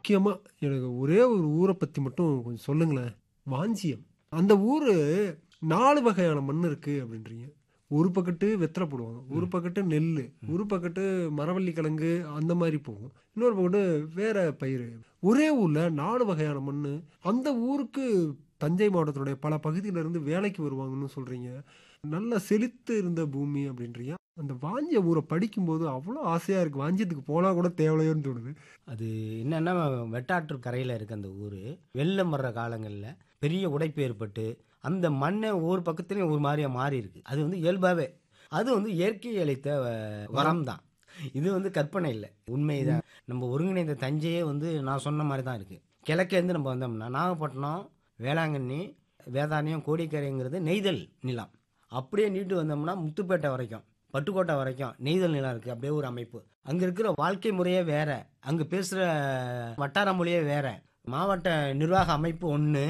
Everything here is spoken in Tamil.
முக்கியமா எனக்கு ஒரே ஒரு ஊரை பத்தி மட்டும் கொஞ்சம் சொல்லுங்களேன் வாஞ்சியம் அந்த ஊரு நாலு வகையான மண் இருக்கு அப்படின்றீங்க ஒரு பக்கத்து வெத்தலை போடுவாங்க ஒரு பக்கத்து நெல் ஒரு பக்கத்து மரவள்ளி கிழங்கு அந்த மாதிரி போகும் இன்னொரு பக்கத்து வேற பயிர் ஒரே ஊர்ல நாலு வகையான மண் அந்த ஊருக்கு தஞ்சை மாவட்டத்தினுடைய பல பகுதியில இருந்து வேலைக்கு வருவாங்கன்னு சொல்றீங்க நல்ல செழித்து இருந்த பூமி அப்படின்றீங்க அந்த வாஞ்சிய ஊரை படிக்கும்போது அவ்வளோ ஆசையா இருக்கு வாஞ்சியத்துக்கு போனா கூட தேவையோன்னு தோணுது அது என்னன்னா வெட்டாற்று கரையில் இருக்க அந்த ஊர் வெள்ளம் வர்ற காலங்களில் பெரிய உடைப்பு ஏற்பட்டு அந்த மண்ணை ஒவ்வொரு பக்கத்துலையும் ஒரு மாதிரியா மாறி இருக்கு அது வந்து இயல்பாகவே அது வந்து இயற்கை அளித்த வரம் தான் இது வந்து கற்பனை இல்லை உண்மைதான் நம்ம ஒருங்கிணைந்த தஞ்சையே வந்து நான் சொன்ன மாதிரி தான் இருக்கு கிழக்கேருந்து நம்ம வந்தோம்னா நாகப்பட்டினம் வேளாங்கண்ணி வேதாரண்யம் கோடிக்கரைங்கிறது நெய்தல் நிலம் அப்படியே நீட்டு வந்தோம்னா முத்துப்பேட்டை வரைக்கும் பட்டுக்கோட்டை வரைக்கும் நெய்தல் நிலம் இருக்குது அப்படியே ஒரு அமைப்பு அங்கே இருக்கிற வாழ்க்கை முறையே வேற அங்கே பேசுகிற வட்டார மொழியே வேற மாவட்ட நிர்வாக அமைப்பு ஒன்று